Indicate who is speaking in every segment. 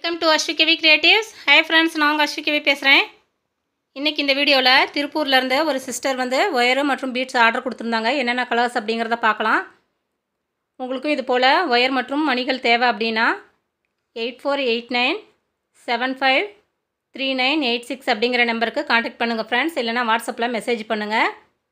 Speaker 1: welcome to Ashvikavi creatives hi friends நான் உங்கள் அஸ்விகவி பேசுகிறேன் இன்றைக்கி இந்த வீடியோவில் திருப்பூர்லேருந்து ஒரு சிஸ்டர் வந்து ஒயரு மற்றும் பீட்ஸ் ஆர்டர் கொடுத்துருந்தாங்க என்னென்ன கலர்ஸ் அப்படிங்கிறத பார்க்கலாம் உங்களுக்கும் இது போல் ஒயர் மற்றும் மணிகள் தேவை அப்படின்னா eight four eight nine seven five three nine eight six அப்படிங்கிற நம்பருக்கு காண்டாக்ட் பண்ணுங்கள் ஃப்ரெண்ட்ஸ் இல்லைனா வாட்ஸ்அப்பில் மெசேஜ் பண்ணுங்கள்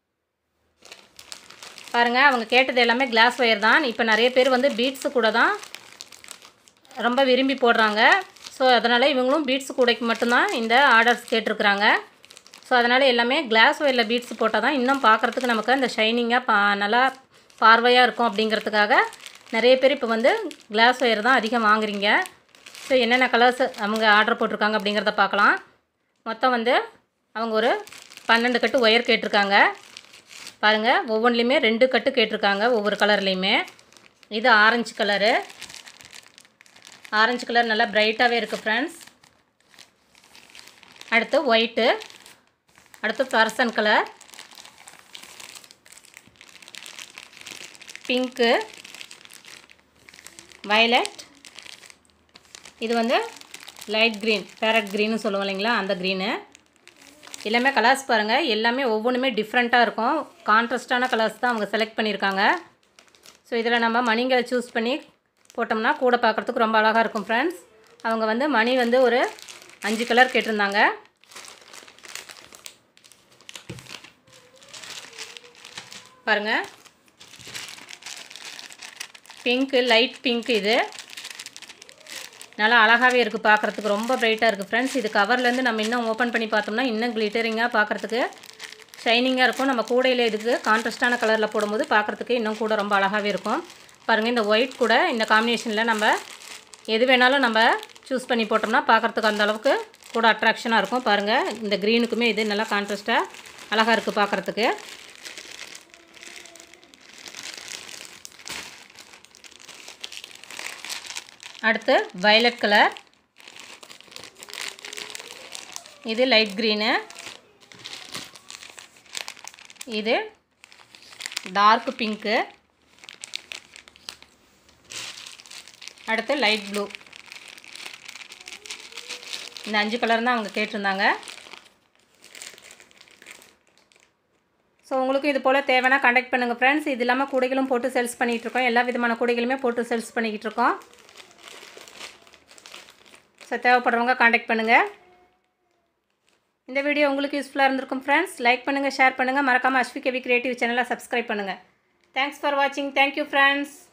Speaker 1: பாருங்கள் அவங்க கேட்டது எல்லாமே கிளாஸ் ஒயர் தான் இப்போ நிறைய பேர் வந்து பீட்ஸு கூட தான் ரொம்ப விரும்பி போடுறாங்க ஸோ அதனால் இவங்களும் பீட்ஸ் கூடைக்கு மட்டும்தான் இந்த ஆர்டர்ஸ் கேட்டிருக்கிறாங்க ஸோ அதனால் எல்லாமே கிளாஸ் ஒயரில் பீட்ஸ் போட்டால் தான் இன்னும் பார்க்குறதுக்கு நமக்கு அந்த ஷைனிங்காக பா நல்லா பார்வையாக இருக்கும் அப்படிங்கிறதுக்காக நிறைய பேர் இப்போ வந்து கிளாஸ் ஒயர் தான் அதிகம் வாங்குறீங்க ஸோ என்னென்ன கலர்ஸ் அவங்க ஆர்டர் போட்டிருக்காங்க அப்படிங்கிறத பார்க்கலாம் மொத்தம் வந்து அவங்க ஒரு பன்னெண்டு கட்டு ஒயர் கேட்டிருக்காங்க பாருங்கள் ஒவ்வொன்றுலேயுமே ரெண்டு கட்டு கேட்டிருக்காங்க ஒவ்வொரு கலர்லேயுமே இது ஆரஞ்சு கலரு ஆரஞ்சு கலர் நல்லா பிரைட்டாகவே இருக்குது ஃப்ரெண்ட்ஸ் அடுத்து ஒயிட்டு அடுத்து பர்சன் கலர் பிங்க்கு வயலட் இது வந்து லைட் க்ரீன் பேரட் க்ரீன்னு சொல்லுவோம் இல்லைங்களா அந்த க்ரீனு எல்லாமே கலர்ஸ் பாருங்கள் எல்லாமே ஒவ்வொன்றுமே டிஃப்ரெண்ட்டாக இருக்கும் கான்ட்ராஸ்டான கலர்ஸ் தான் அவங்க செலக்ட் பண்ணியிருக்காங்க ஸோ இதில் நம்ம மணிங்களை சூஸ் பண்ணி போட்டோம்னா கூட பார்க்குறதுக்கு ரொம்ப அழகாக இருக்கும் ஃப்ரெண்ட்ஸ் அவங்க வந்து மணி வந்து ஒரு அஞ்சு கலர் கேட்டிருந்தாங்க பாருங்கள் பிங்க்கு லைட் பிங்க் இது நல்லா அழகாகவே இருக்குது பார்க்குறதுக்கு ரொம்ப பிரைட்டாக இருக்குது ஃப்ரெண்ட்ஸ் இது கவர்லேருந்து நம்ம இன்னும் ஓப்பன் பண்ணி பார்த்தோம்னா இன்னும் கிளிட்டரிங்காக பார்க்குறதுக்கு ஷைனிங்காக இருக்கும் நம்ம கூடையில் இதுக்கு கான்ட்ராஸ்டான கலரில் போடும்போது பார்க்குறதுக்கு இன்னும் கூட ரொம்ப அழகாகவே இருக்கும் பாருங்கள் இந்த ஒயிட் கூட இந்த காம்பினேஷனில் நம்ம எது வேணாலும் நம்ம சூஸ் பண்ணி போட்டோம்னா பார்க்குறதுக்கு அந்த அளவுக்கு கூட அட்ராக்ஷனாக இருக்கும் பாருங்கள் இந்த க்ரீனுக்குமே இது நல்லா கான்ட்ராஸ்ட்டாக அழகாக இருக்குது பார்க்குறதுக்கு அடுத்து வயலட் கலர் இது லைட் க்ரீனு இது டார்க் பிங்க்கு அடுத்து லைட் ப்ளூ இந்த அஞ்சு கலர் தான் அவங்க கேட்டிருந்தாங்க ஸோ உங்களுக்கு இது போல் தேவைன்னா காண்டாக்ட் பண்ணுங்கள் ஃப்ரெண்ட்ஸ் இது இல்லாமல் கூடைகளும் போட்டு சேல்ஸ் பண்ணிகிட்ருக்கோம் எல்லா விதமான கூடைகளுமே போட்டு சேல்ஸ் பண்ணிக்கிட்டு இருக்கோம் ஸோ தேவைப்படுறவங்க காண்டாக்ட் பண்ணுங்கள் இந்த வீடியோ உங்களுக்கு யூஸ்ஃபுல்லாக இருந்திருக்கும் ஃப்ரெண்ட்ஸ் லைக் பண்ணுங்கள் ஷேர் பண்ணுங்கள் மறக்காமல் அஸ்வி கேவி கிரியேட்டிவ் சேனலை சப்ஸ்கிரைப் பண்ணுங்கள் தேங்க்ஸ் ஃபார் வாட்சிங் தேங்க்யூ ஃப்ரெண்ட்ஸ்